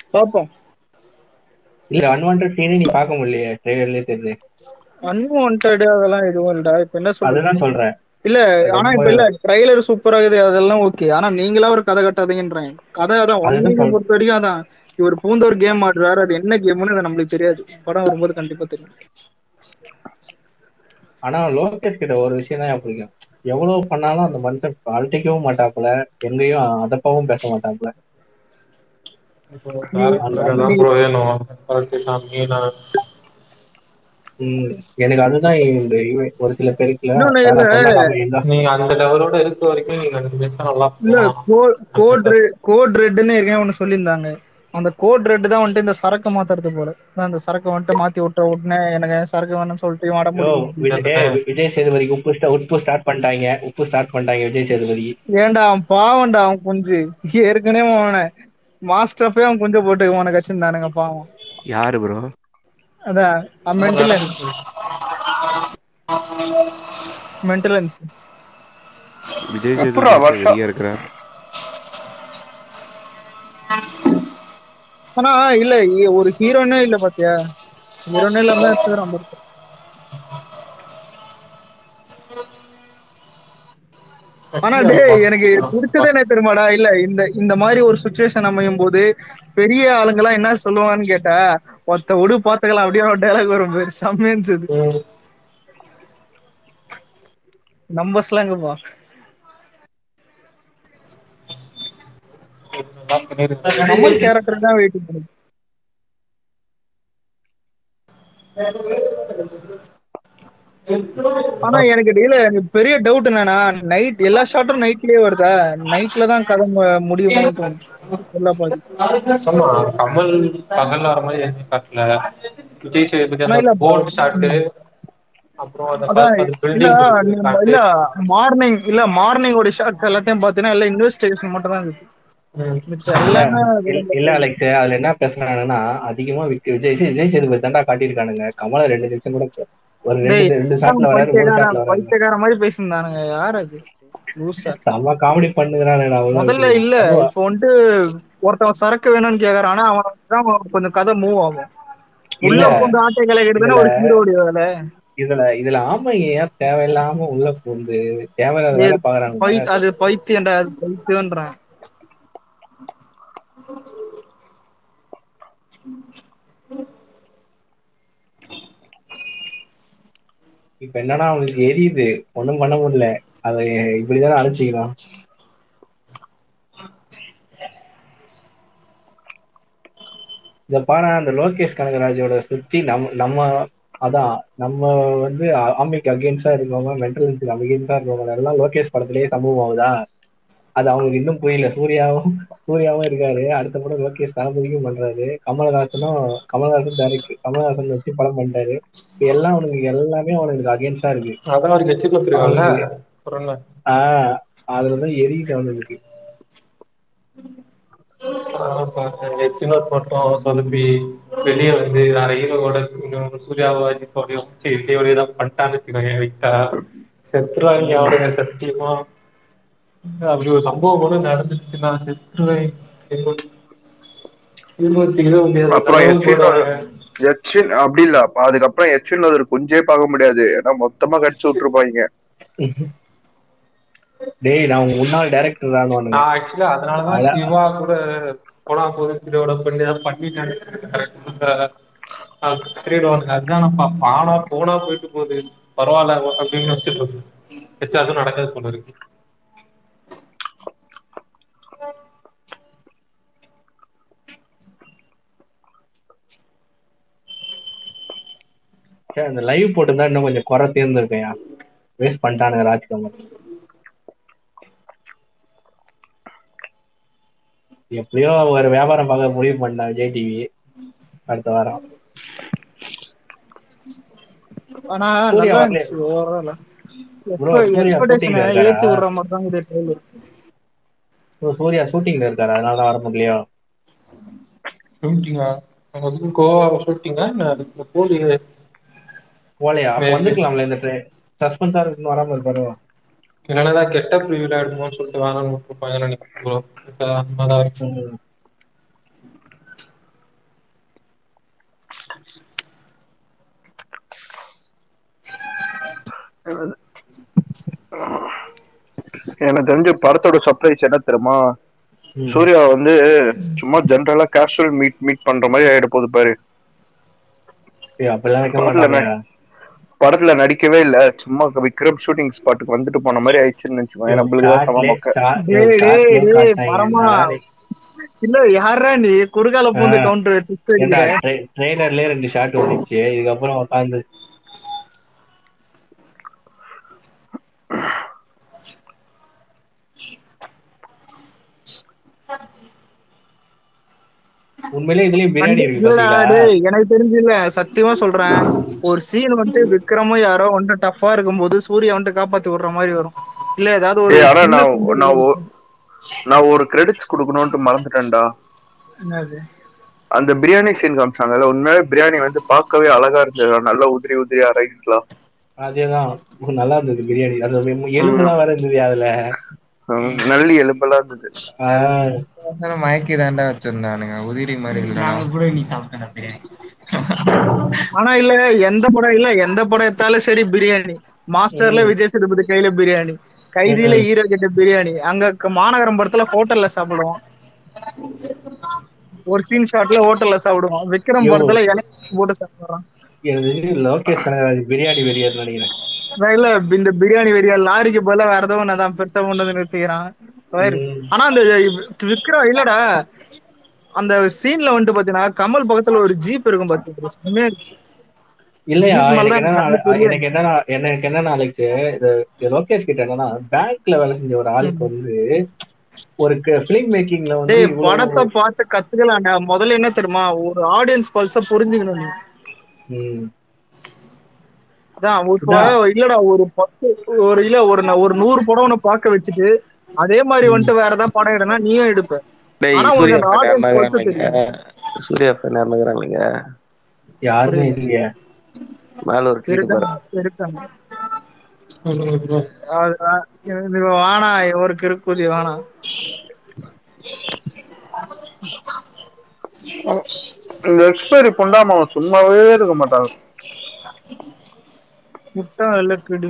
பாப்போ இல்ல அன்வான்டட் சீனே நீ பாக்க முடிலயே ட்ரெய்லர்லயே தெரிது அன்வான்டடு அதெல்லா எதுவு இல்லடா இப்ப என்ன சொல்றது அதுதான் சொல்றேன் இல்ல ஆனா ரொம்ப இப்ப இல்ல ட்ரைலர் சூப்பரா இருக்குது அதெல்லா ஓகே ஆனா நீங்களா ஒரு கத கட்டாதீங்கன்றே கத அதா ஒன் அதுதான் வீக்க சொல் பொறுத்த வரைக்கு அதா இவர் பூந்து ஒரு கேம் ஆடுறாரு அது என்ன கேம்னு அது நம்மளுக்கு தெரியாது படோ வரும்போது கண்டிப்பா தெரியு ஆனா லோகேஷ் கிட்ட ஒரு விஷயந்தா எனக்கு புடிக்கு எவ்வளவு பண்ணாலு அந்த மனுஷ அழ்ட்டிக்கவு மாட்டாப்புல எங்கேயு அதட்டவு பேச மாட்டாப்புல இப்போ நீ அந்த டேரக்டருக்கு அதா நீ ப்ரோ வேணு கரெக்ட் சாமி நா ம் எனக்கு அதுதா இந்த இவ ஒரு சில பேருக்குல இன்னொன்னு இல்ல வேல சொந்த கம்பெனி இருந்தா நீங்க அந்த லெவலோட இருக்க வரைக்கு நீங்க ரெண்டு நிமிஷ நல்லா இல்ல போலா கோ கோட்ரு கோட் ரெட்டுன்னு ஏற்கனவே ஒண்ணு சொல்லியிருந்தாங்க அந்த கோட் ரெட்டு தா வந்துட்டு இந்த சரக்க மாத்துறது போல அந்த சரக்க வந்துட்டு மாத்தி விட்ட உடனே எனக்கு சரக்கு வேணுன்னு சொல்லிட்டு இவ அடம் யோ புடிக்கு விஜய் ஏ விஜய் சேதுபதிக்கு உப்பு உப்பு ஸ்டார்ட் பண்ணிட்டாங்க உப்பு ஸ்டார்ட் பண்ணிட்டாங்க விஜய் சேதுபதிக்கு ஏன்டா அவ பாவண்டா அவ கொஞ்சு ஏற்கனவே அவன மாஸ்டரஃபே அவ கொஞ்ச போட்டு இவன வச்சிருந்தானுங்க பாவோ யாரு ப்ரோ அதா அவ அதெல்லா மென்டலன் நடந்துச்சு மென்டலன்ஸ் விஜய் எப்புட்றா சேதுபதி எங்க வருஷம் வெறியா இருக்குறார் ஆனா இல்ல ஒரு ஹீரோனே இல்ல பாத்தியா ஹீரோனே இல்லாம எடுத்துக்குறா பாரு ஆனா ஆக்சுவலி டே அது எனக்கு புடிச்சதே என்ன தெரியுமாடா இல்ல இந்த இந்த மாரி ஒரு சுச்சுவேஷன் அமையும் போது பெரிய ஆளுங்கல்லா என்ன சொல்லுவான்னு கேட்டா ஒருத்த வுடு பாத்துக்கலா அப்டின்னு ஒரு டைலாக் வரும் பாரு செம்மையா இருந்துச்சு அது ம் நம்ப ஸ்லாங்குப்பா கமல் கேரக்டர் தா வெயிட்டிங் பண்ணு ஆனா எனக்கு டே எனக்கு பெரிய டவுட் என்னன்னா நைட் எல்லா ஷாட்டும் நைட்லயே வருதா நைட்ல தா கத முடியுமோன்னு தோணுது எல்லா பாதி ஆமா கமல் பகல்ல வர மாரி எதுமே காட்ல விஜய் சேதுபதி ஆனா அந்த இல்ல போட் ஷாட்டு ம். அப்புறோ அந்த அதான் ப அந்த இல்ல பில்டிங் இருக்கிற நீ- ஷாட்டு இல்ல மார்னிங் இல்ல மார்னிங் ஓட ஷாட்ஸ் எல்லாத்தையு பாத்தீன்னா எல்லா இன்வெஸ்டிகேஷன் மட்டுந்தா இருக்கு ம் மிச்சம் இல்ல எல்லாமே இல் இல்ல விளம்பரங்கள் அலெக்ஸ் அதுல என்ன பேசுனானுங்கன்னா அதிகமா விஜய் விஜய் சேதுபதி தாண்டா காட்டியிருக்கானுங்க கமல ரெண்டு நிமிஷம் கூட ஒரு ரெண்டு டேய் ரெண்டு அதான் ஷாட்ல வராரு மூணு பைத்தியக்காரன் ஷாட்ல வராருங்க பைத்தியக்காரன் மாதிரி பேசியிருந்தானுங்க யார் அது லூசா செம காமெடி பண்ணுகிறானுங்கடா உள்ள முதல்ல வச்சு இல்ல அதுவும் இப்போ வந்துட்டு ஒருத்தவன் சரக்கு வேணும்னு கேக்குறான் ஆனா அவன் கொஞ்சம் கதை மூவ் ஆகும் இல்ல உள்ள பூந்து ஆட்டைய இதுல கலைக்கிறதுதானே ஒரு ஹீரோடைய வேலை இதுல இதுல ஆமைங்க ஏன் தேவையில்லாம உள்ள பூந்து தேவையில்லாத டேய் வேலை பை பாக்குறானுங்க அது பைத்தியம்டா அது பைத்தியம்ன்றேன் இப்ப என்னன்னா அவனுக்கு எரியுது ஒண்ணும் பண்ண முடியல அதை இப்படித்தானே அனுச்சிக்கணும் இந்த பாரேன் அந்த லோகேஷ் கனகராஜோட சுத்தி நம்ம நம்ம அதான் நம்ம வந்து ஆமைக்கு அகேன்ஸ்டா இருக்கவங்க மென்டலன்ஸக்கு அகேன்ஸ்டா இருக்கவங்க எல்லாம் லோகேஷ் படத்திலேயே சமூவ் ஆகுதா அது அவங்களுக்கு இன்னும் புரியல சூர்யாவும் சூர்யாவும் இருக்காரு அடுத்த படம் லோகேஷ் தளபதிக்கும் பண்றாரு கமலஹாசனும் கமல்ஹாசன் டைரக்ட் கமல்ஹாசன் வச்சு படம் பண்ணிட்டாரு எல்லாம் அவனுக்கு எல்லாமே அவனுக்கு அகேன்ஸ்டா இருக்கு அதான் அவருக்கு எச்சு குடுத்துருக்கான்ல அவனுக்கு அப்புறம் என்ன ஆஹ் அதுலதான் எரியுது அவனுக்கு எச்சினு போட்டோம் சொதப்பி வெளியே வந்து வேற ஹீரோட சூர்யாவோ அஜித்தோடயோ சரி விஜயோடயோ ஏதாவது பண்ணிட்டான்னு வச்சுக்கோயேன் விட்டா செத்துருவாங்க அவனுங்க சத்தியமா அப்படி ஒரு சம்பவம் கூட நடந்துச்சுன்னா செத்துருவேன் முடியாது அப்புறம் கனவு எச்சின் போடுவானுங்க எச்சின் அப்படி இல்ல அதுக்கப்புறம் எச்சின்ல ஒரு குஞ்சே பார்க்க முடியாது ஏன்னா மொத்தமா கடிச்சு விட்டுருப்பாங்க டேய் நான் உங்க முன்னாள் டைரக்டர் நான் ஆக்சுவலா அதனாலதான் அட சிவா கூட போனா போது இதோட பண்ணி பண்ணிட்டேன் திருடுவானுங்க அதுதானப்பா பானா போனா போயிட்டு போகுது பரவாயில்ல அப்படின்னு நினச்சிட்டு வச்சு அதுவும் நடக்காது போல இருக்கு அந்த லைவ் போட்டுருந்தா இன்னும் கொஞ்சம் குறை தீர்ந்திருக்குயா வேஸ்ட் பண்ணிட்டானுங்க ராஜ்கமல் எப்படியோ ஒரு வியாபாரம் பார்க்க முடிவு பண்ணிட்டான் விஜய் டிவி அடுத்த வாரம் ஆனா சூர்யா நல்லா வரல இருந்துச்சு ஓவரால ப்ரோ சூர்யா எக்ஸ்பெக்டேஷன் ஷூட்டிங்ல இருக்காரா ஏத்தி விடுற மாதிரி தான் ட்ரெய்லர் சூர்யா ஷூட்டிங்ல இருக்காரு அதனால தான் வர முடியலையோ ஷூட்டிங்கா அங்க கோவால ஷூட்டிங்கா இல்ல போலியே போலையா அப்ப வந்துருக்கலாம்ல இந்த சஸ்பென்ஸா இருக்குன்னு வராம இருப்பாரோ இல்லன்னா கெட்டப் ரிவ்யூல எடுக்கணும்னு சொல்லிட்டு வேணாம்னு விட்டுருப்பாங்கன்னு நினைக்கிறேன் ப்ரோ ம் எனக்கு தெரிஞ்ச படத்தோட சர்ப்ரைஸ் என்ன தெரியுமா ம். சூர்யா வந்து சும்மா ஜென்ரலா கேஷுவல் மீட் மீட் பண்ற மாதிரி ஆயிட போகுது பாரு ஏய், அப்படிலாம் வைக்க படத்துல மாட்டாங்க படத்துல நடிக்கவே இல்ல சும்மா விக்ரம் ஷூட்டிங் ஸ்பாட்டுக்கு வந்துட்டு போன மாதிரி ஆயிடுச்சுன்னு வச்சுக்கோங்க நம்மளுக்கு தான் சம மொக்க டேய், டேய், டேய், பரமா. இல்ல யாரா நீ குறுகால பூந்து ஆ. கவுண்டர் அடிக்கிற ட்ரெய்லர்லயே ரெண்டு ஷாட் வந்துச்சு இதுக்கப்புறம் உட்காந்து உண்மையிலேயே இதுலயும் பிரியாணி இருக்கு இல்லடா, பாத்தீங்களா டேய், எனக்கு தெரிஞ்சு இல்ல சத்தியமா சொல்றேன் ஒரு சீன் வந்துட்டு விக்ரமும் யாரோ வந்துட்டு டஃபா இருக்கும்போது சூர்யா வந்துட்டு காப்பாத்தி விடுற மாதிரி வரும் இல்ல ஏதாவது ஒரு ஏய், ஆனா சின்ன நான் scene நான் ஒ- நான் ஒரு கிரெடிட்ஸ் கொடுக்கணும்ட்டு மறந்துட்டேன்டா என்னது? அந்த பிரியாணி சீன் காமிச்சாங்கல்ல உண்மையாவே பிரியாணி வந்து பார்க்கவே அழகா இருந்தது நல்லா உதிரி உதிரியா ரைஸ்லாம் அதேதான் நல்லா இருந்தது பிரியாணி அது எலும்புலாம் வேற இருந்தது அதுல நல்லி எலும்பெல்லாம் இருந்தது ஆஹ் அதனால மயக்கி தாண்டா வச்சிருந்தானுங்க உதிரி மாதிரி இல்லடா கூட நீ சாப்பிட்ட பிரியாணி ஆனா இல்ல எந்த படம் இல்ல எந்த படம் எடுத்தாலும் சரி பிரியாணி மாஸ்டர்ல விஜய் சேதுபதி கையில பிரியாணி கைதியில ஹீரோ கிட்ட பிரியாணி அங்க க- மாநகரம் படத்துல ஹோட்டல்ல சாப்பிடுவோம் ஒரு சீன் ஷாட்ல ஹோட்டல்ல சாப்பிடுவோம் விக்ரம் யோ. படத்துல இலையில போட்டு சாப்பிடுறான் எனக்கு தெரிஞ்சு லோகேஷ் கனகராஜ் பிரியாணி வெறியர்னு நினைக்கிறேன் அதான் இல்ல இந்த பிரியாணி வெறியா லாரிக்கு பதிலா வேற ஏதோ ஒண்ணு தான் பெருசா கொண்டு வந்து நிறுத்திக்கிறான் பாரு. ம். ஆனா அந்த விக்ரம் இல்லடா அந்த சீன்ல வந்துட்டு பாத்தீங்கன்னா கமல் பக்கத்துல ஒரு ஜீப் இருக்கும் பாத்தீங்கன்னா செம்மையா இருந்துச்சு. இல்லையா ஜீப் மேல எனக்கு தான் என்ன கண்ணு தெரியாது. எனக்கு என்ன எனக்கு என்ன நாளைக்கு இது இது லோகேஷ் கிட்ட என்னன்னா பேங்க்ல வேலை செஞ்ச ஒரு ஆளுக்கு வந்து ஒரு பிலிம் மேக்கிங்ல வந்து டேய் இவ்வளவு படத்தை பார்த்து கத்துக்கலாம்டா முதல்ல என்ன தெரியுமா ஒரு ஆடியன்ஸ் பல்ஸ புரிஞ்சுக்கணும் நீ ம். அதான் இப்போ இல்லடா ஒரு பத்து ஒரு இல்ல ஒரு ந- ஒரு நூறு படம் உன்னை பார்க்க வச்சுட்டு அதே மாதிரி வந்துட்டு வேற ஏதாவது படம் எடுனா நீயும் எடுப்ப டேய் ஆனா சூர்யா உனக்கு அந்த ஃபேன் audience யாருன்னா பல்ஸ் சூர்யா ஃபேன் யாருன்னா இருக்கிறாங்க யாருமே இல்லையே மேல ஒரு கீழே பாரு இருக்காங்க இருக்காங்க அது- இது வேணா ஒரு கிறுக்குதி வேணாம் இந்த எக்ஸ்பைரி பொண்டாம அவன் சும்மாவே இருக்க மாட்டாங்க முட்டா இல்ல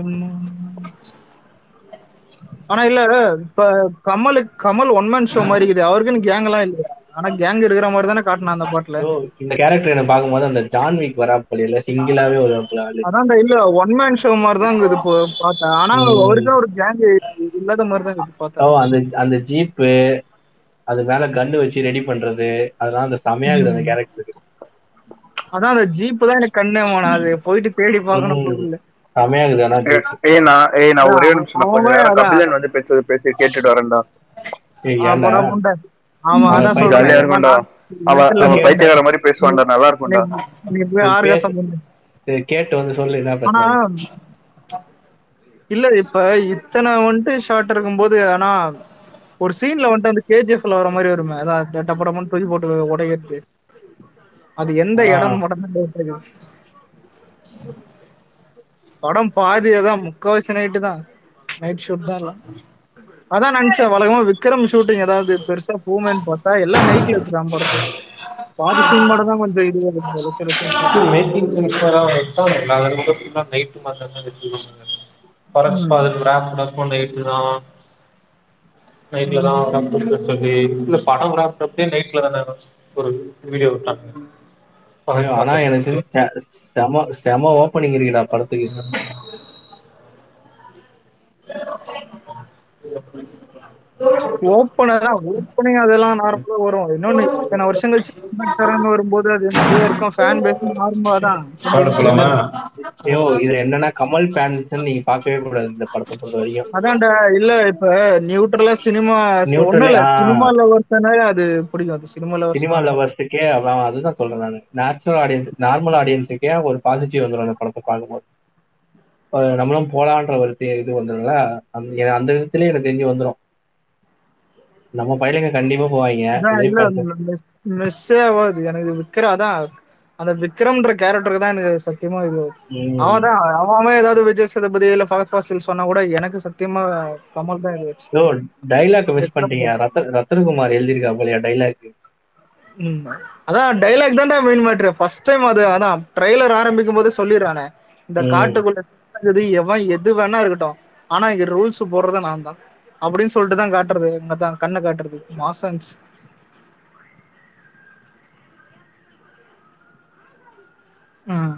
ஆனா இல்ல இப்ப கமலுக்கு கமல் ஒன் மேன் ஷோ மாதிரி இருக்குது அவருக்குன்னு கேங் எல்லாம் இல்லையா ஆனா கேங் இருக்கிற மாதிரி தானே காட்டினான் அந்த பாட்டுல ஐயோ, இந்த கேரக்டர் எனக்கு பார்க்கும்போது அந்த ஜான் வீக் வராப்பல இல்ல சிங்கிளாவே ஒரு ஆளு அதான்டா இல்ல ஒன் மேன் ஷோ மாதிரி தான் இருக்குது இப்போ பார்த்தேன் ஆனா ம். அவருக்கு ஒரு கேங் இல்லாத மாதிரி தான் இருக்குது ஓ பார்த்தேன் அந்த அந்த ஜீப்பு அது மேல கன்னு வச்சு ரெடி பண்றது அதெல்லாம் அந்த செமையா இருக்குது அந்த கேரக்டருக்கு அதான் அந்த ஜீப் தான் எனக்கு கண்ணே போனா அது போயிட்டு தேடி பார்க்கணும் ம். புரியல செமையா இருக்குது ஆனா jeep. ஏய் நான் ஏய் நான் ஒரே நிமிஷம் நான் கொஞ்ச அவன் நேரம் அதான். கபிலன் வந்து பேசுறது பேசி கேட்டுட்டு வரேன்டா ஏய், ஆ, ஏன்டா? போடா, முண்டை. ஆமா அவன் அதான் பைத்தியம் சொல்றேன் ஜாலியா இருக்கும்டா அவன் அவன் பைத்தியக்கார மாதிரி பேசுவான்டா நல்லா இருக்கும்டா நீ போய் ஆர்காசம் பண்ணு சரி, கேட்டு வந்து சொல்லு என்ன ஆனா பிரச்சனை இல்ல இப்ப இத்தனை வந்துட்டு ஷார்ட் இருக்கும்போது ஆனா ஒரு சீன்ல வந்துட்டு அந்த கேஜிஎஃப்ல வர மாதிரி வருமே அதான் டப்படமன்னு தூக்கி போட்டு உடைக்கிறது அது எந்த ஆ. இடம் மட்டும் படம் பாதி அதான் முக்காவாசி நைட்டு தான் நைட் ஷூட் தான் எல்லாம் அதான் நினைச்சேன் வழக்கமா விக்ரம் ஷூட்டிங் ஏதாவது பெருசா போமேன்னு பார்த்தா எல்லாம் நைட்ல எடுத்துட்டான் படத்தை பாதி சீன் மட்டும் தான் கொஞ்சம் இதுவா இருக்கு சில சீன் மேக்கிங் வச்சானுங்களா அது ரொம்ப ஃபுல்லா நைட்டு மாதிரி தான் வச்சுருக்காங்க ஃபாரஸ்ட் ஃபாதர் ரேப் அப்போ நைட்டு தான் நைட்ல தான் ரேப் சொல்லி இல்ல படம் ரேப் அப்படியே நைட்ல தானே ஒரு வீடியோ விட்டாங்க ஐயோ, ஆனா எனக்கு செ- செம செம ஓப்பனிங் இருக்குடா படத்துக்கு ஓப்பன் தான் ஓப்பனிங் அதெல்லாம் நார்மலா வரும் இன்னொன்னு இத்தனை வருஷம் கழிச்சு comeback தரேன்னு வரும்போது அது நிறைய இருக்கும் ஃபேன் பேஸ் நார்மலா தான் போலாமா ஐயோ இது என்னன்னா கமல் ஃபேன்ஸ் நீங்க பார்க்கவே கூடாது இந்த படத்தை பொறுத்த வரைக்கும் அதான்டா இல்ல இப்ப நியூட்ரலா சினிமா Neutral, ஒண்ணும் இல்ல ஆ. சினிமா லவர்ஸ்னாலே அது பிடிக்கும் அது சினிமா சினிமா லவர்ஸ் லவர்ஸுக்கே அவன் அதுதான் சொல்றேன் நான் நேச்சுரல் ஆடியன்ஸ் நார்மல் ஆடியன்ஸுக்கே ஒரு பாசிட்டிவ் வந்துடும் அந்த படத்தை பார்க்கும்போது அஹ் நம்மளும் போலான்ற ஒரு தி- இது வந்துடும்ல அந்த எ- அந்த விதத்திலே எனக்கு தெரிஞ்சு வந்துடும் நம்ம பையனுங்க கண்டிப்பா போவாங்க அதான் விஜய் இல்ல படத்தை மிஸ்ஸே ஆகாது எனக்கு விக்ரம் அதான் அந்த விக்ரம்ன்ற கேரக்டருக்கு தான் எனக்கு சத்தியமா இது ம். அவன் தான் அவன் ஏதாவது விஜய் சேதுபதி இல்ல ஃபகத் ஃபாசில் சொன்னா கூட எனக்கு சத்தியமா கமல் தான் இது ஐயோ டைலாக் மிஸ் பண்ணிட்டீங்க ரத்த ரத்தனகுமார் எழுதியிருக்கா போலயா டைலாக் ம். அதான் டைலாக் தான்டா மெயின் மேட்ரு ஃபர்ஸ்ட் டைம் அது அதான் ட்ரைலர் ஆரம்பிக்கும் போது சொல்லிடுறானே இந்த ம். காட்டுக்குள்ள இருக்குது எவன் எது வேணா இருக்கட்டும் ஆனா இங்க ரூல்ஸ் போடுறது நான் தான் அப்படின்னு சொல்லிட்டுதான் காட்டுறது இங்கதான் கண்ணை காட்டுறது மாசம் இருந்துச்சு ம்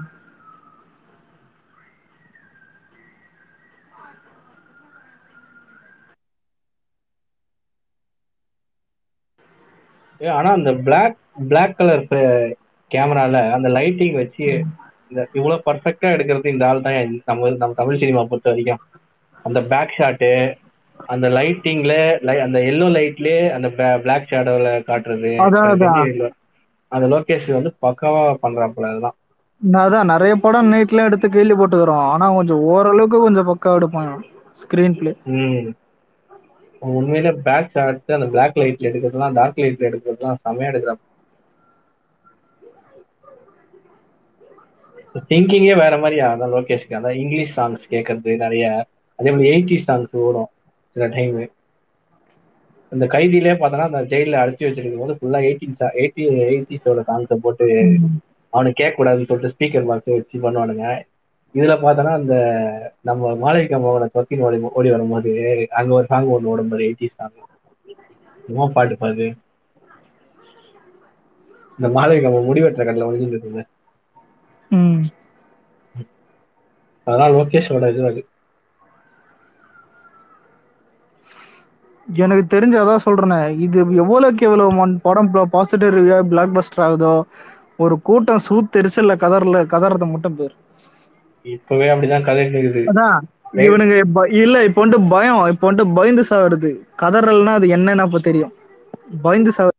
ஏ, ஆனா அந்த பிளாக் பிளாக் கலர் கேமரால அந்த லைட்டிங் வச்சு இந்த இவ்வளவு பர்ஃபெக்டா எடுக்கிறது இந்த ஆள் தான் நம்ம நம்ம தமிழ் சினிமா பொறுத்த வரைக்கும் அந்த பேக் ஷாட்டு அந்த லைட்டிங்ல அந்த எல்லோ லைட்லயே அந்த பிளாக் ஷேடோல காட்டுறது அதான், எனக்கு அதான். தெரிஞ்சு அந்த லோகேஷ் வந்து பக்காவா பண்றாப்புல அதெல்லாம் நான் அதான் நிறைய படம் நைட்ல எடுத்து கேள்வி போட்டுக்கிறோம் ஆனா கொஞ்சம் ஓரளவுக்கு கொஞ்சம் பக்கா எடுப்பான் ஸ்கிரீன் பிளே ம் உண்மையிலே பேக் ஷாட் அந்த பிளாக் லைட்ல எடுக்கிறதுலாம் டார்க் லைட்ல எடுக்கிறதுலாம் செமையா எடுக்கிறான் திங்கிங்கே வேற மாதிரி அதான் லோகேஷ்க்கு அதான் இங்கிலீஷ் சாங்ஸ் கேட்கறது நிறைய அதே மாதிரி எயிட்டி சாங்ஸ் ஓடும் சில டைம் இந்த கைதியிலே பார்த்தோன்னா அந்த ஜெயில அடைச்சி வச்சிருக்கும் போது ஃபுல்லா எயிட்டீன் எயிட்டி எயிட்டிஸோட சாங்ஸை போட்டு அவனுக்கு கேட்க கூடாதுன்னு சொல்லிட்டு ஸ்பீக்கர் பாக்ஸ் வச்சு பண்ணுவானுங்க இதுல பார்த்தோன்னா அந்த நம்ம மாளவிகா மோகனை தொத்தின் ஓடி ஓடி வரும்போது அங்க ஒரு சாங் ஒன்று ஓடும் போது எயிட்டி சாங் என்னமோ பாட்டு பாது இந்த மாளவிகா அம்மா முடிவெட்டுற கடல ஒழிஞ்சுட்டு இருக்குது ம் அதெல்லாம் லோகேஷோட இது அது எனக்கு தெரிஞ்சு அதான் சொல்றேனே இது எவ்வளவுக்கு எவ்வளவு மண் படம் பாசிட்டிவ் ரிவ்யூ பிளாக் பஸ்டர் ஆகுதோ ஒரு கூட்டம் சூத்தெரிச்சல்ல கதறல கதறத மட்டும் பேர் இப்பவே அப்படிதான் கதைட்டு இருக்குது அதான் இவனுங்க ப- இல்ல இப்ப வந்துட்டு பயம் இப்ப வந்துட்டு பயந்து சாவறது கதறல்னா அது என்னன்னு அப்ப தெரியும் பயந்து சாவ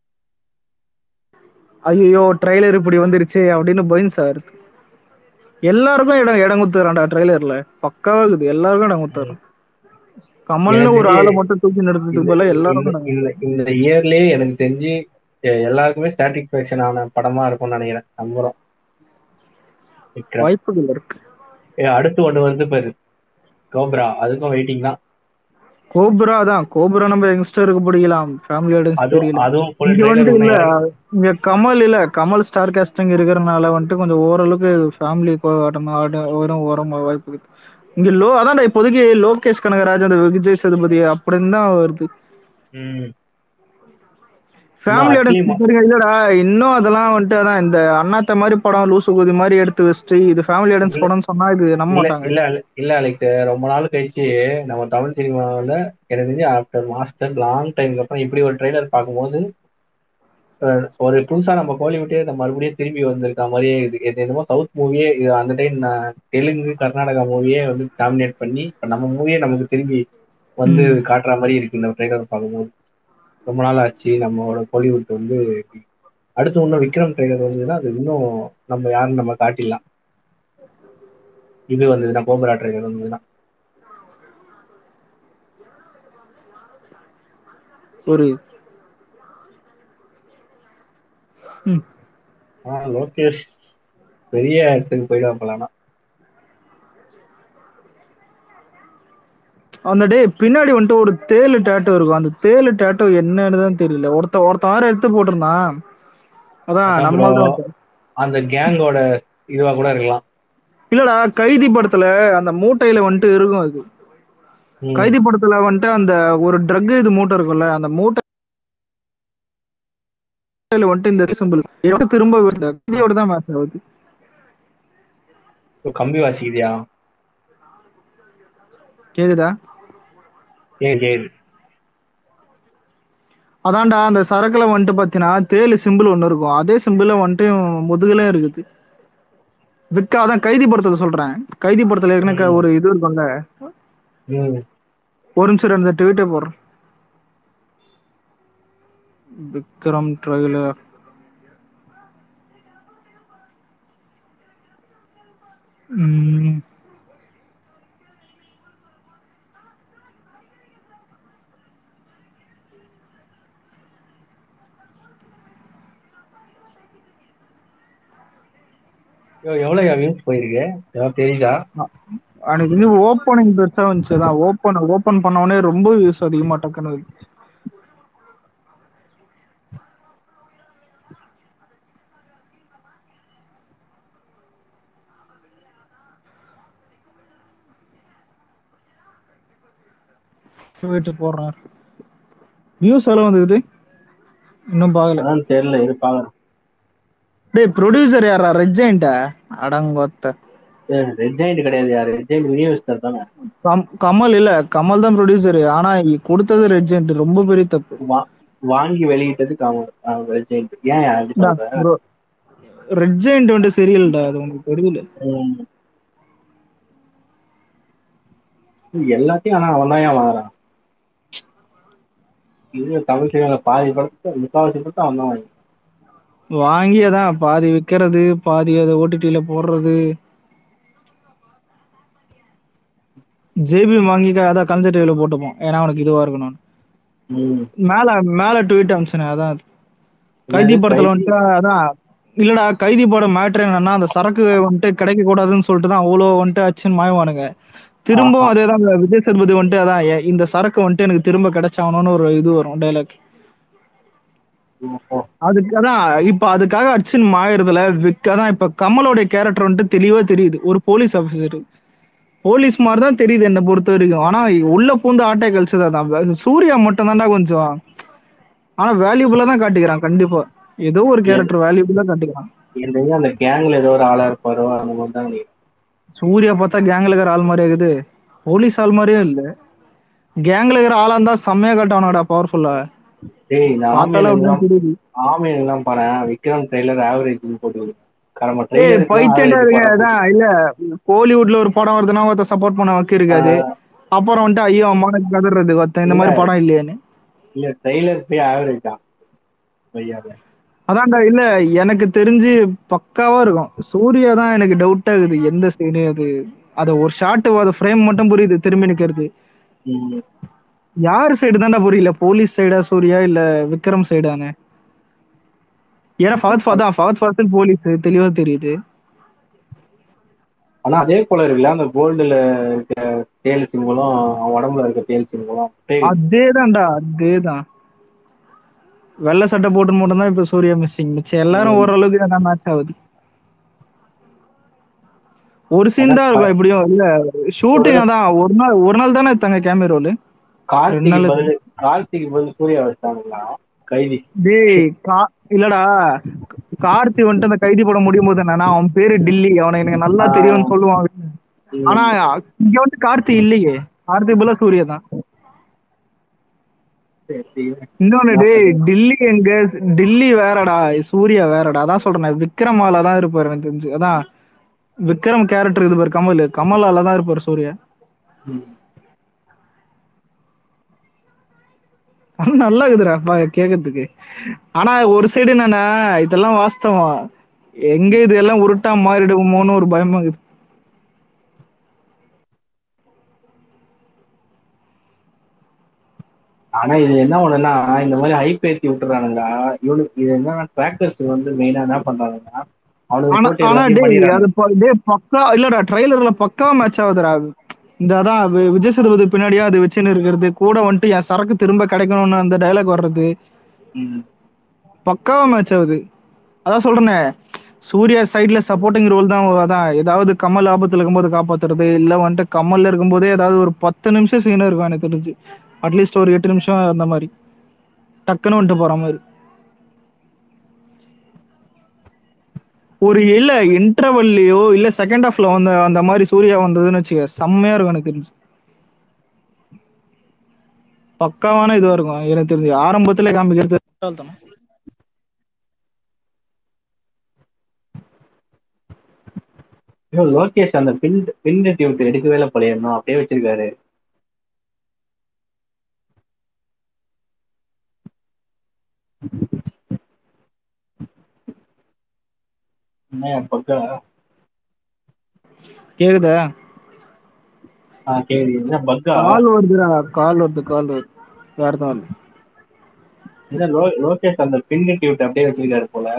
ஐயோ ட்ரைலர் இப்படி வந்துருச்சு அப்படின்னு பயந்து சாவறது எல்லாருக்கும் இடம் இடம் குத்துறான்டா ட்ரைலர்ல பக்காவா இருக்குது எல்லாருக்கும் இடம் குத்துறான் கமல்னு எனக்கு ஒரு தெரிஞ்சு ஆளை மட்டும் தூக்கி நிறுத்ததுக்கு இந்த பதிலா இந்த எல்லாருக்கும் இடம் இந்த குத்துறான் இந்த இயர்லயே எனக்கு தெரிஞ்சு எ- எல்லாருக்குமே சாட்டிஸ்பேக்ஷன் ஆன படமா இருக்கும்னு நினைக்கிறேன் நம்புறோம் விக்ரம் வாய்ப்புகள் இருக்கு ஏ, அடுத்து ஒண்ணு வந்து பாரு கோப்ரா அதுக்கும் வெயிட்டிங் தான் கோபுரா தான் கோபுரா நம்ம யங்ஸ்டருக்கு பிடிக்கலாம் ஃபேமிலி ஆடியன்ஸ் அதுவும் பிடிக்கலாம் அதுவும் ஃபுல் இங்க ட்ரைலர் வந்துட்டு இல்ல உண்மையா இங்க கமல் இல்ல கமல் ஸ்டார் காஸ்டிங் இருக்கிறனால வந்துட்டு கொஞ்சம் ஓரளவுக்கு ஃபேமிலி வரும் வரும் வாய்ப்பு இருக்கு இங்க லோ அதான்டா இப்போதைக்கு லோகேஷ் கனகராஜ் அந்த விஜய் சேதுபதி அப்படின்னு தான் வருது ம் ஃபேமிலி அட்லி ஆடியன்ஸ் இல்லடா இன்னும் அதெல்லாம் வந்துட்டு அதான் இந்த அண்ணாத்த மாதிரி படம் லூசு குதி மாதிரி எடுத்து வச்சுட்டு இது ஃபேமிலி ஆடியன்ஸ் படம்னு சொன்னா இது நம்ப இல்ல மாட்டாங்க இல்ல இல்ல அலெக்ஸ் ரொம்ப நாள் கழிச்சு நம்ம தமிழ் சினிமாவில் எனக்கு தெரிஞ்சு ஆஃப்டர் மாஸ்டர் லாங் டைம்க்கு அப்புறம் இப்படி ஒரு ட்ரெய்லர் பார்க்கும்போது அஹ், ஒரு புதுசா நம்ம கோலிவுட்டே நம்ம மறுபடியும் திரும்பி வந்திருக்க மாதிரியே இது இது என்னமோ சவுத் மூவியே இது அந்த டைம் நான் தெலுங்கு கர்நாடகா மூவியே வந்து டாமினேட் பண்ணி இப்ப நம்ம மூவியே நமக்கு திரும்பி வந்து ம். காட்டுற மாதிரி இருக்கு இந்த ட்ரெய்லர் பார்க்கும்போது ரொம்ப நாள் ஆச்சு நம்மளோட கோலிவுட் வந்து அடுத்து இன்னும் விக்ரம் ட்ரெய்லர் வந்ததுன்னா அது இன்னும் நம்ம யாருன்னு நம்ம காட்டிடலாம் இது வந்ததுன்னா கோபரா ட்ரெய்லர் வந்ததுன்னா ஒரு ம். ஆனா லோகேஷ் பெரிய இடத்துக்கு போயிடுவாங்களானா அந்த டே பின்னாடி வந்துட்டு ஒரு தேலு டேட்டோ இருக்கும் அந்த தேலு டேட்டோ என்னன்னு தான் தெரியல ஒருத்த ஒருத்த வேற எடுத்து போட்டிருந்தான் அதான் அதான் ப்ரோ நம்மால் தான் அந்த கேங்கோட இதுவா கூட இருக்கலாம் இல்லடா கைதி படத்துல அந்த மூட்டையில வந்துட்டு இருக்கும் அது ம். கைதி படத்துல வந்துட்டு அந்த ஒரு ட்ரக் இது மூட்டை இருக்கும்ல அந்த மூட்டையில வந்துட்டு இந்த சிம்பிள் திரும்ப இந்த கைதியோட தான் மேட்ச் ஆகுது இப்போ கம்பி வாசிக்கிறியா கேக்குதா ஏன் கேது அதான்டா அந்த சரக்குல வந்துட்டு பாத்தீங்கன்னா தேலு சிம்பிள் ஒண்ணு இருக்கும் அதே சிம்பிள வந்துட்டு முதுகுலயும் இருக்குது விக்கா அதான் கைதி படத்துல சொல்றேன் கைதி படத்துல ஏற்கனவே க- ம். ஒரு இது இருக்கும்ல ம் ஒரு நிமிஷம் ரெண்டு ட்வீட்டே போடுறேன் விக்ரம் ட்ரெய்லர் ம் ஐயோ, எவ்வளவு வியூஸ் போயிருக்கு ஏதாவது தெரியுதா அன்னைக்கு வந்து ஓப்பனிங் பெருசா வந்துச்சு அதான் ஓப்பன் ஓப்பன் பண்ண உடனே ரொம்ப வியூஸ் அதிகமா டக்குன்னு வருது. வீட்டு போடுறான் நியூஸ் எல்லாம் வந்துக்குது இன்னும் பாக்கல அதான் தெரியல இருப்பாங்க டேய் ப்ரொடியூசர் யாரா ரெட்ஜெயின்ட்டா அடங்கொத்த ரெட் ஜெயிண்ட் கிடையாது யாரு ரெட் ஜெயிண்ட் யூனிவர்ஸ் தானே கம் கமல் இல்ல கமல் தான் ப்ரொடியூசர் ஆனா இ- கொடுத்தது ரெட்ஜெயின்ட் ரொம்ப பெரிய தப்பு வா- வாங்கி வெளியிட்டது காமன் ரெட் ஜெயிண்ட் ஏன் அப்படி சொல்ற ரெட் ஜெயின்ட் வந்து சரியில்லைடா அது உனக்கு தெரியல ம். எல்லாத்தையும் ஆனா அவன் தான் ஏன் வாங்குறான் இது தமிழ் சினிமால பாதி படத்தை முக்காவாசி படத்தை அவன் தான் வாங்கி வாங்கி அதான் பாதி விற்கிறது பாதி அதை ஓடிடியில போடுறது ஜேபி வாங்கி க- அதான் கன்சர்டிவ்ல போட்டுப்போம் ஏன்னா அவனுக்கு இதுவா இருக்கணும் ம். மேல மேல ட்வீட் அமிச்சனே அதான் அது. கைதி என்னது படத்துல கைதி? வந்துட்டு அதான் இல்லடா கைதி படம் மேட்ரு என்னன்னா அந்த சரக்கு வந்துட்டு கிடைக்க கூடாதுன்னு சொல்லிட்டு தான் அவ்வளோ வந்துட்டு அச்சுன்னு மாயவானுங்க திரும்பவும் அதே தான் விஜய் சேதுபதி வந்துட்டு அதான் எ- இந்த சரக்கு வந்துட்டு எனக்கு திரும்ப கிடைச்சாகணும்னு ஒரு இது வரும் டைலாக் ஓஹோ. அதுக்கு அதான் இப்ப அதுக்காக அர்ச்சின் மாயறதுல விக் அதான் இப்ப கமலோட கேரக்டர் வந்துட்டு தெளிவா தெரியுது ஒரு போலீஸ் ஆபீசர் போலீஸ் மாதிரி தான் தெரியுது என்னை பொறுத்த வரைக்கும் ஆனா உள்ள பூந்து ஆட்டை கழிச்சது அதான் சூர்யா மட்டும் தான்டா கொஞ்சம் ஆனா வேல்யூபிளா தான் காட்டிக்கிறான் கண்டிப்பா ஏதோ ஒரு கேரக்டர் வேல்யூபிளா காட்டிக்கிறான் எனக்கு அந்த கேங்ல ஏதோ ஒரு ஆளா இருப்பாரோ அந்த மாதிரி தான் நினைக்கிறேன். சூர்யா பார்த்தா கேங்ல இருக்கிற ஆள் மாதிரியே இருக்குது போலீஸ் ஆள் மாதிரியே இல்ல கேங்ல இருக்கிற ஆளா இருந்தா செம்மையா காட்டுவானடா பவர்ஃபுல்லா டேய் இந்த பார்த்தாலும் ஆமையன் அப்படிதான் தெரியுது ஆமையன் எல்லாம் பாரு விக்ரம் ட்ரெய்லர் ஆவரேஜ் போட்டு கடமை ஏய் ட்ரெய்லர் பைத்தியண்டா இருங்க அதான் இல்ல கோலிவுட்ல ஒரு படம் வருதுன்னா ஒருத்த சப்போர்ட் பண்ண வைக்க இருக்காது அப்புறம் வந்துட்டு ஐயோ அம்மானுக்கு கதறது ஒருத்தன் இந்த மாதிரி படம் இல்லையேன்னு இல்ல ட்ரெய்லர் போய் ஆவரேஜ் தான் பையாவே அதான்டா இல்ல எனக்கு தெரிஞ்சு பக்காவா இருக்கும் சூர்யா தான் எனக்கு டவுட் ஆகுது எந்த சைடு அது அத ஒரு ஷாட் அது ஃப்ரேம் மட்டும் புரியுது திரும்பி நிக்கிறது ம். யார் சைடு தான்டா புரியல போலீஸ் சைடா சூர்யா இல்ல விக்ரம் சைடானு ஏன்னா ஃபகத் ஃபாதான் ஃபகத் ஃபாசில் போலீஸ் தெளிவா தெரியுது ஆனா அதே போல இருக்குல்ல அந்த கோல்டுல இருக்க தேல் சிம்பலும் அவன் உடம்புல இருக்க தேல் சிம்பலும் அப்படியே அதேதான்டா அதேதான் வெள்ளை சட்டை போட்டு மட்டும் தான் இப்ப சூர்யா மிஸ்ஸிங் மிச்சம் எல்லாரும் ஓரளவுக்கு தான் மேட்ச் ஆகுது ஒரு சீன் தான் இருக்கும் எப்படியும் இல்ல ஷூட்டிங் அதான் ஒரு நாள் ஒரு நாள் தானே எடுத்தாங்க கேமரா ரோல் ரெண்டு கார்த்திக் நாள் பதில் கார்த்திக் பதில் சூர்யா வச்சிட்டாங்களா கைதி டேய் கா இல்லடா கார்த்தி வந்துட்டு அந்த கைதி படம் முடியும் போது என்னன்னா அவன் பேரு டில்லி அவனை எனக்கு நல்லா தெரியும்னு சொல்லுவாங்க ஆனா இங்க வந்து கார்த்தி இல்லையே கார்த்தி போல சூர்யா தான் இன்னொன்னு டேய் டில்லி எங்க டில்லி வேறடா சூர்யா வேறடா அதான் சொல்றேன் விக்ரமால தான் இருப்பாரு எனக்கு தெரிஞ்சு அதான் விக்ரம் கேரக்டர் இது பேர் கமல் கமலால தான் இருப்பாரு சூர்யா ஆனா நல்லா இருக்குதுடா அப்பா கேட்கறதுக்கு ஆனா ஒரு சைடு என்னன்னா இதெல்லாம் வாஸ்தவம் எங்க இது எல்லாம் உருட்டா மாறிடுமோன்னு ஒரு பயமா இருக்குது ஆனா இது என்ன ஒண்ணுன்னா இந்த மாதிரி ஹைப் ஏத்தி விட்டுறானுங்க இவனுக்கு இது என்ன டிராக்டர்ஸ் வந்து மெயினா என்ன பண்றானுங்கன்னா அவனுக்கு ஆனா போட்டு ஆனா எல்லாத்தையும் டேய் பண்ணிடுறானுங்க. அது ப- டேய் பக்கா இல்லடா ட்ரைலர்ல பக்கா மேட்ச் ஆகுதுடா இந்த அதான் வி- விஜய் சேதுபதி பின்னாடியே அது வச்சுன்னு இருக்கிறது கூட வந்துட்டு என் சரக்கு திரும்ப கிடைக்கணும்னு அந்த டைலாக் வர்றது ம். பக்காவா மேட்ச் ஆகுது அதான் சொல்றேனே சூர்யா சைடுல சப்போர்ட்டிங் ரோல் தான் அதான் ஏதாவது கமல் ஆபத்துல இருக்கும்போது காப்பாத்துறது இல்ல வந்துட்டு கமல்ல இருக்கும்போதே ஏதாவது ஒரு பத்து நிமிஷம் சீன் இருக்கும் எனக்கு தெரிஞ்சு அட்லீஸ்ட் ஒரு எட்டு நிமிஷம் அந்த மாதிரி டக்குன்னு வந்துட்டு போற மாதிரி ஒரு இல்ல இன்டர்வல்லையோ இல்ல செகண்ட் ஹாஃப்ல வந்த அந்த மாதிரி சூர்யா வந்ததுன்னு வச்சுக்க செம்மையா இருக்கும் எனக்கு தெரிஞ்சு பக்காவான இதுவா இருக்கும் எனக்கு தெரிஞ்சு ஆரம்பத்துல காமிக்கிறது முட்டாள்தனம். ஐயோ, லோகேஷ் அந்த பின் பின் டியூட் எடுக்கவே இல்லை போல இன்னும் அப்படியே வச்சிருக்காரு என்ன பக்கா கேக்குதா ஆ கேக்குது என்ன பக்கா கால் வருதுடா கால் வருது கால் வருது வேற தான் இல்ல என்ன லோ லோகேஷ் அந்த பின் டியூட் அப்படியே வச்சிருக்காரு போல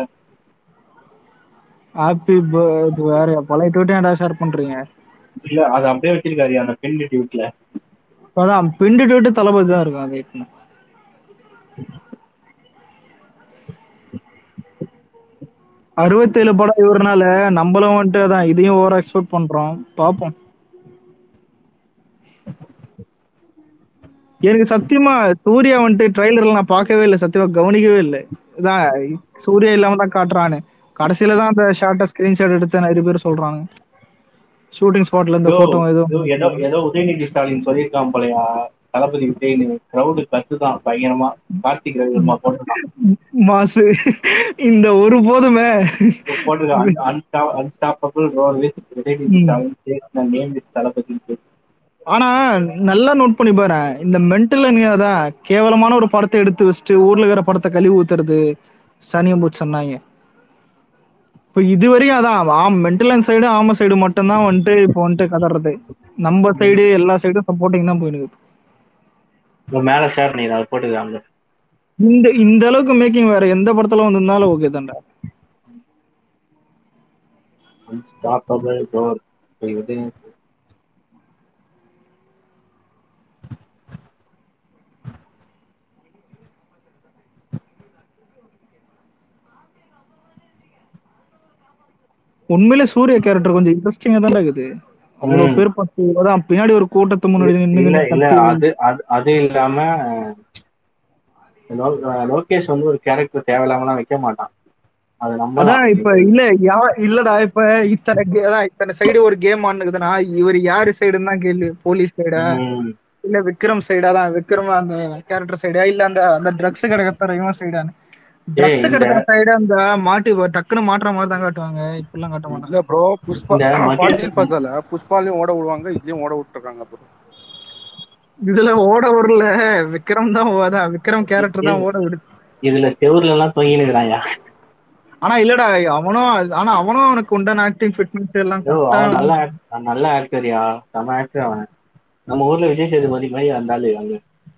ஹாப்பி இது வேற பழைய ட்வீட் ஏன்டா ஷேர் பண்றீங்க இல்ல அதை அப்படியே வச்சிருக்காரு அந்த பின் டியூட்ல அதான் பிண்டு ட்வீட் தளபதி தான் இருக்கும் அது இப்போ. அறுபத்தேழு படம் இவரனால நம்மளும் வந்துட்டு அதான் இதையும் ஓவர் எக்ஸ்பெக்ட் பண்றோம் பார்ப்போம் எனக்கு சத்தியமா சூர்யா வந்துட்டு ட்ரைலர்ல நான் பார்க்கவே இல்லை சத்தியமா கவனிக்கவே இல்லை இதான் சூர்யா இல்லாம தான் காட்டுறான்னு கடைசியில தான் அந்த ஷார்ட்டை ஸ்கிரீன்ஷாட் எடுத்து நிறைய பேர் சொல்றாங்க ஷூட்டிங் ஸ்பாட்ல இந்த யோ, போட்டோ ஏதோ யோ, ஏதோ ஏதோ உதயநிதி ஸ்டாலின் சொல்லியிருக்கான் போலயா தளபதி விஜய்னு கிரௌடு கத்துதான் பயங்கரமா கார்த்திக் ரவிவர்மா போட்டுருக்கான் மாசு இந்த ஒரு போதுமே போட்டிருக்கான் unstoppable role with Udhayanidhi Stalin name is Thalapathy ஆனா நல்லா நோட் பண்ணி பாரு இந்த மென்டல் தான் கேவலமான ஒரு படத்தை எடுத்து வச்சுட்டு ஊர்ல இருக்கிற படத்தை கழுவி ஊத்துறது சனியம் போச்சு சொன்னாங்க இப்போ இதுவரையும் அதான் ஆம் மென்டல் சைடு ஆம சைடு மட்டும்தான் வந்துட்டு இப்போ வந்துட்டு கதறது நம்ம சைடு எல்லா சைடும் சப்போர்ட்டிங் தான் போயிருக்கு மேல ஷேர் பண்ணி அதை போட்டுருக்காங்க இந்த இந்த அளவுக்கு மேக்கிங் வேற எந்த படத்துல வந்திருந்தாலும் ஓகே தான்டா அன்ஸ்டாப்பபிள் ரோல் உண்மையிலே சூர்யா கேரக்டர் கொஞ்சம் இன்ட்ரெஸ்டிங்கா தான் இருக்குது அவ்வளவு ம். பேர் பத்து அதான் பின்னாடி ஒரு கூட்டத்து முன்னாடி இல்ல நின்னு இல்ல கத்தி அது அது- அது இல்லாம லோ- லோகேஷ் வந்து ஒரு கேரக்டர் தேவையில்லாமலாம் வைக்க மாட்டான் அது நம்ம அதான் இப்ப இல்ல யா இல்லடா இப்ப இத்தனை கே- அதான் இத்தனை சைடு ஒரு கேம் ஆனுக்குதுன்னா இவர் யாரு சைடுன்னு தான் கேள்வி போலீஸ் சைடா ம். இல்ல விக்ரம் சைடா தான் விக்ரம் அந்த கேரக்டர் சைடா இல்ல அந்த அந்த ட்ரக்ஸ் கிடக்கிற இவன் சைடான்னு ட்ரக்ஸ் இந்த- கிடக்கிற சைடு அந்த மாட்டி டக்குன்னு மாட்டுற மாதிரி தான் காட்டுவாங்க இப்படிலாம் காட்ட மாட்டாங்க இல்ல ப்ரோ புஷ்பா இந்த மகேஷ் ஃபார்ட்டி ஃபர்ஸ்ட்ல புஷ்பாலையும் ஓட விடுவாங்க இதுலயும் ஓட விட்டுருக்காங்க ப்ரோ இதுல ஓட வரல விக்ரம் தான் ஓ- அதான் விக்ரம் கேரக்டர் தான் ஓட விடுது இதுல செவுர்ல எல்லாம் தொங்கினுக்குறாயா ஆனா இல்லடா அவனும் ஆனா அவனும் அவனுக்கு உண்டான ஆக்டிங் ஃபிட்னஸ் எல்லாம் ஐயோ, correct ஆ அவன் நல்ல act- அவன் நல்ல ஆக்டர்யா செம ஆக்டர் அவன் நம்ம ஊர்ல விஜய் சேதுபதி மாதிரி வந்தாலு அங்க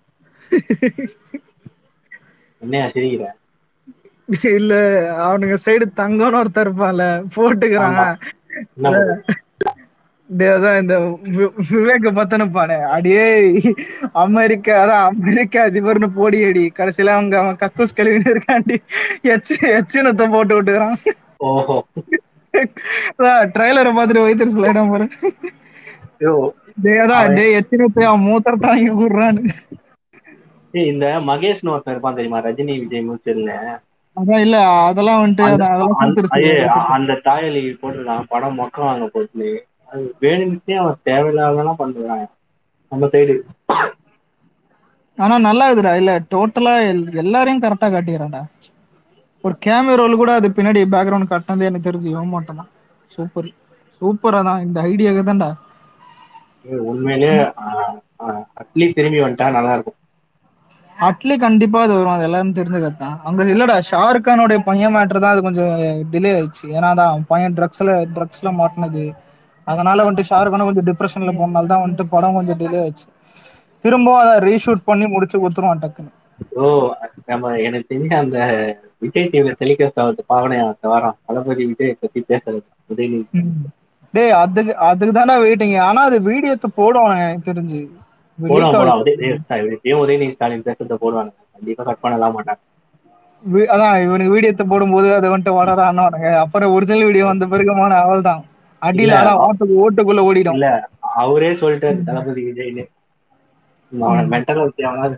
என்னையா சிரிக்கிற இல்ல அவனுங்க சைடு தங்கம்னு ஒருத்தர் இருப்பான்ல போட்டுக்கிறான் ஆமா. என்ன பண்றது? டேய், அதான் இந்த வி- விவேக பத்தனுப்பானே அடியே அமெரிக்கா அதான் அமெரிக்கா அதிபர்னு போடி அடி கடைசியில அவங்க அவன் கக்கூஸ் கழுவின்னு இருக்காண்டி எச்சு எச்சினத்தை போட்டு விட்டுக்கிறான் ஓஹோ ட்ரைலரை பார்த்துட்டு வைத்திரு ஸ்லைடம் பாரு ஐயோ, டேய் அதான் அவன் டேய் எச்சினத்தை அவன் மூத்தர் தான் இங்க கூடுறான்னு ஏய், இந்த மகேஷ்னு ஒருத்தன் இருப்பான் தெரியுமா ரஜினி விஜய் மூச்சல்ல அதான் இல்ல அதெல்லாம் வந்துட்டு அதான் அதெல்லாம் கூத்துரு ஐயே, சொல்லு. அந்த தாயலி போட்டிருக்கான் படம் மொக்க வாங்க போட்டு அது வேணும்னே அவன் தேவையில்லாதெல்லாம் பண்றான் நம்ம சைடு ஆனா நல்லா இருக்குடா இல்ல டோட்டலா எல்லாரையும் கரெக்டா காட்டிடுறான்டா ஒரு கேமரா ரோல் கூட அது பின்னாடி பேக்ரவுண்ட் காட்டினது எனக்கு தெரிஞ்சு இவன் மாட்டான் சூப்பர் சூப்பரா தான் இந்த ஐடியாக்கு தான்டா உண்மையிலேயே அட்லி திரும்பி வந்துட்டா நல்லா இருக்கும் அட்லி கண்டிப்பா அது வரும் அது எல்லாரும் தெரிஞ்ச கத்தான் அங்க இல்லடா ஷாருக் கானோட பையன் மேட்டர் தான் அது கொஞ்சம் டிலே ஆயிடுச்சு ஏன்னா தான் அவன் பையன் ட்ரக்ஸ்ல ட்ரக்ஸ்ல மாட்டினது அதனால வந்துட்டு ஷாருக் கானும் கொஞ்சம் டிப்ரெஷன்ல போனதால தான் வந்துட்டு படம் கொஞ்சம் டிலே ஆயிடுச்சு திரும்பவும் அதை ரீஷூட் பண்ணி முடிச்சு கொடுத்துருவான் டக்குன்னு ஓ நம்ம எனக்கு தெரிஞ்ச அந்த விஜய் டிவில டெலிகாஸ்ட் ஆகுது பாவனையா அடுத்த வாரம் தளபதி விஜய் பத்தி பேசுறது உதயநிதி டேய் அதுக்கு அதுக்கு தானே வெயிட்டிங் ஆனா அது வீடியோத்தை போடுவாங்க எனக்கு தெரிஞ்சு போலாம் Leak போலாம் ஆகுது. உதய இப்பயும் உதயநிதி ஸ்டாலின் பேசுறத போடுவாங்க கண்டிப்பா கட் பண்ணலாம் மாட்டாங்க வி- அதான் இவனுக்கு வீடியோத்தை போடும்போது அதை வந்துட்டு வளரானுவானுங்க அப்புறம் ஒரிஜினல் வீடியோ வந்த பிறகுமான அவள் தான் அடியில இல்ல, அதான் ஓட்டுக்கு ஓட்டுக்குள்ள ஓடிடும் இல்ல அவரே சொல்லிட்டாரு தளபதி விஜய்னு அவனை மென்டல் வச்சு அவனாவது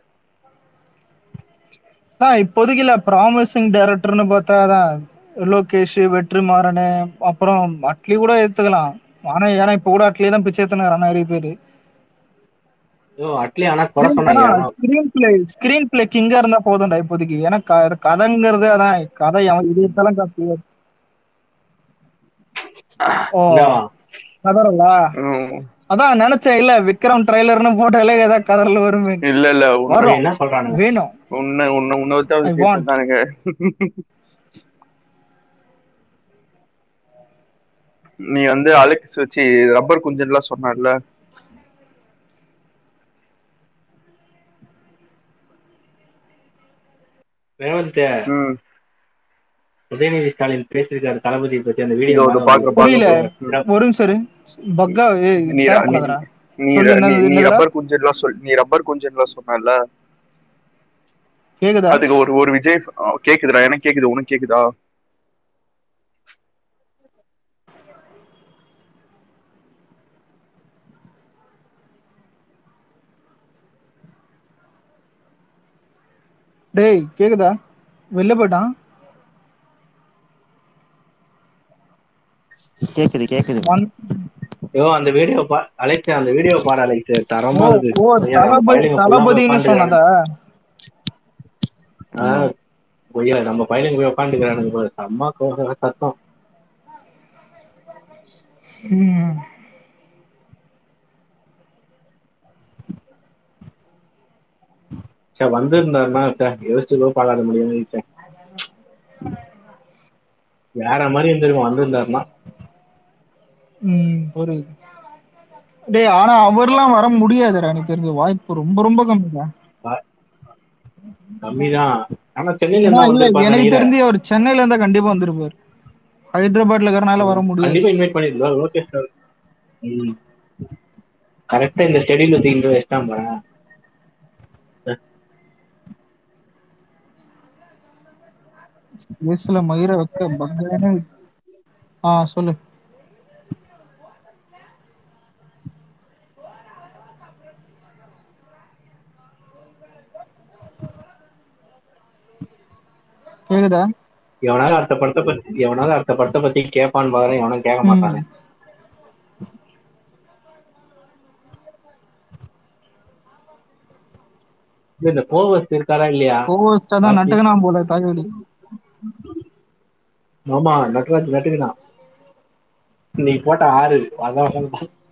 தான் இப்போதைக்கு இல்ல ப்ராமிசிங் டைரக்டர்னு பார்த்தா அதான் லோகேஷ் வெற்றிமாறன் அப்புறம் அட்லி கூட எடுத்துக்கலாம் ஆனா ஏன்னா இப்ப கூட அட்லி தான் பிச்சை எடுத்துனாரு நிறைய பேரு ஐயோ அட்லி ஆனா குறை சொன்னாங்க ஸ்கிரீன் பிளே ஸ்கிரீன் பிளே கிங்கா இருந்தா போதும்டா இப்போதைக்கு ஏன்னா க- கதைங்கிறது அதான் கதை அவன் இதயத்தெல்லாம் காப்பி ஓ என்னவா? கதறல ம். அதான் நினைச்சேன் இல்ல விக்ரம் ட்ரைலர்னு போட்டாலே ஏதாவது கதறல வருமே இல்ல இல்ல உன்னை வரும் என்ன சொல்றானுங்க வேணும் உன்னை உன்னை உன்னை வச்சு I want. பேசுறானுங்க நீ வந்து அலெக்ஸ் வச்சு ரப்பர் குஞ்சன்லாம் சொன்னல ரேவந்த் ம் உதயநிதி ஸ்டாலின் பேசியிருக்காரு தளபதி பத்தி அந்த இதோ வீடியோ இதோ பாக்குறேன் புரியல பாக்குறேன் ஒரு நிமிஷம் இரு. பக்கா நீ ஷேர் நீ- பண்ணாதடா நீ சொல்லு, என்னது, நீ- நீ என்னதுடா? ரப்பர் குஞ்சன்லாம் சொல் நீ ரப்பர் குஞ்சன்லாம் சொன்னல கேக்குதா அதுக்கு ஒரு ஒரு விஜய் ஆ, கேக்குதுடா எனக்கு கேக்குது உனக்கு கேக்குதா டேய் கேக்குதா வெள்ல போய்ட்டா கேக்குது கேக்குது ஒன் யோ அந்த வீடியோ பா அழைச்சு அந்த வீடியோ பாரு அழைச்சு ஓ தரமா இருக்கு ஓ கொய்யா நம்ம தளபதி பையனுங்க ஃபுல்லா போய் தளபதின்னு உட்காந்துக்கிறானுங்க சொன்னதா ஆஹ் கொய்யா நம்ம பையனுங்க போய் உட்காந்துக்கிறானுங்க பாரு செம்ம கோ சத்தம் ம் ச்சே வந்திருந்தாருன்னா ச்சே யோசிச்சு கூட பாக்காத முடியுமே ச்சே வேற மாரி இருந்திருக்கும் வந்திருந்தாருன்னா ம் புரியுது டேய் ஆனா அவர்லாம் வர முடியாதுடா எனக்கு தெரிஞ்சு வாய்ப்பு ரொம்ப ரொம்ப கம்மிடா கம்மிதான் ஆனா சென்னையில ஏன்னா இருந்தா இல்ல வந்திருப்பாருன்னு எனக்கு நினைக்கிறேன் தெரிஞ்சு அவர் சென்னையில இருந்தா கண்டிப்பா வந்திருப்பாரு ஹைதராபாத்ல இருக்கறனால வர முடியாது கண்டிப்பா இன்வைட் பண்ணிருந்தோம் லோகேஷ் சார் ம் கரெக்டா இந்த ஸ்டெடில தூக்கிட்டு வச்சிட்டான் பாரேன் பேஸ்ல மயிர வைக்க பக்கனே ஆ சொல்லு கேக்குதா எவனாவது அடுத்த படத்தை பத்தி எவனாவது அடுத்த படத்தை பத்தி கேட்பான்னு பாக்குறேன் எவனும் கேட்க ம் மாட்டானே இல்ல இந்த கோவஸ் இருக்காரா இல்லையா கோவஸ்டா தான் கார்த்தி நட்டுக்கனா போல தாய்வலி ஆமா நட்ராஜ் நட்டுக்குறான் இன்னைக்கு போட்ட ஆறு அதான்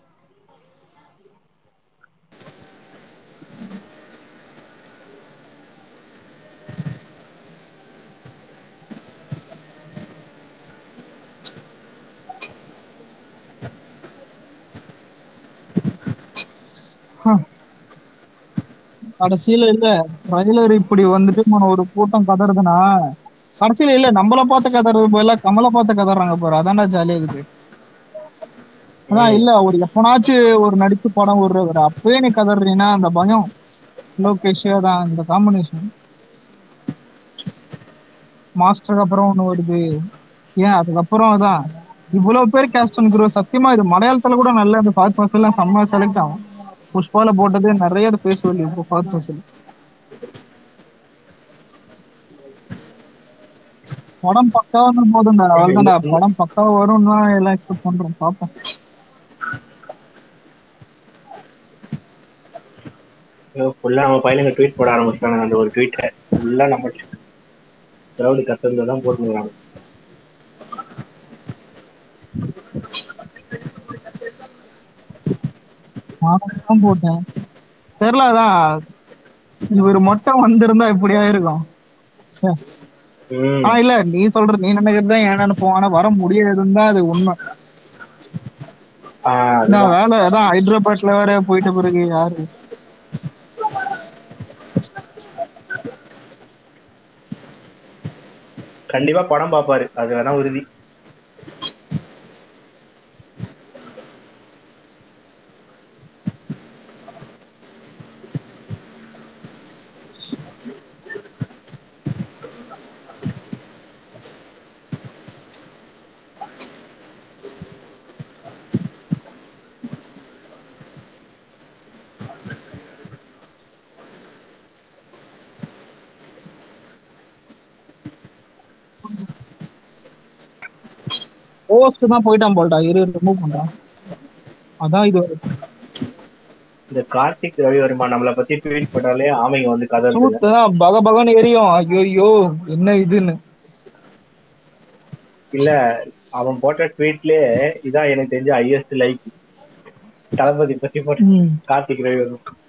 ஹ கடைசியில இல்ல ட்ரைலர் இப்படி வந்துட்டு நம்ம ஒரு கூட்டம் கதறுதுன்னா கடைசியில இல்ல நம்மள பாத்து கதறது பதிலா கமல பாத்து கதறாங்க பாரு அதான்டா ஜாலியா இருக்குது அதான் ம் இல்ல ஒரு எப்பனாச்சு ஒரு நடிச்சு படம் விடுறவர் அப்பயே நீ கதறீன்னா அந்த பயம் லோகேஷ் அதான் இந்த காம்பினேஷன் மாஸ்டருக்கு அப்புறம் ஒண்ணு வருது ஏன் அதுக்கப்புறம் அதான் இவ்வளவு பேர் கேஸ்ட் அண்ட் குரூ சத்தியமா இது மலையாளத்துல கூட நல்ல இந்த பாத் எல்லாம் செம்ம செலக்ட் ஆகும் புஷ்பால போட்டது நிறைய பேச வேண்டியது இப்போ ஃபஹத் ஃபாசில் படம் பக்காவான போதும்டா அவ்வளவுதான்டா படம் பக்காவா வரும்னு தான் எல்லாம் எக்ஸ்பெக்ட் பண்றோம் பார்ப்போம் ஃபுல்லா நம்ம பையனுங்க ட்வீட் போட ஆரம்பிச்சிட்டானுங்க அந்த ஒரு ட்வீட்டை ஃபுல்லா நம்ம கிரௌடு கத்துறத தான் போட்டுருக்காங்க நானும் தான் போட்டேன் தெரியல அதான் இவர் மட்டும் வந்திருந்தா இப்படி ஆயிருக்கும் ச்சே. ம் ஆனா இல்ல நீ சொல்ற நீ நினைக்கிறது தான் ஏன் நினைப்போம் ஆனா வர முடியாதுன்னு தான் அது உண்மை ஆஹ் நான் அதுதான் வேலை அதான் ஹைதராபாத்ல வேற போயிட்ட பிறகு யாரு கண்டிப்பா படம் பார்ப்பாரு அது வேணா உறுதி போஸ்ட் தான் போயிட்டான் போல்டா இரு ரிமூவ் பண்றான் அதான் இது இந்த கார்த்திக் ரவிவர்மா நம்மளை பத்தி ட்வீட் போட்டாலே ஆமைங்க வந்து கதறுதுங்க ஷூட் தான் பக பகன்னு எரியும் ஐயோ என்ன இதுன்னு இல்ல அவன் போட்ட ட்வீட்லயே இதான் எனக்கு தெரிஞ்ச ஹையஸ்ட் லைக் தளபதி பத்தி போட்ட ம். கார்த்திக் ரவிவர்மா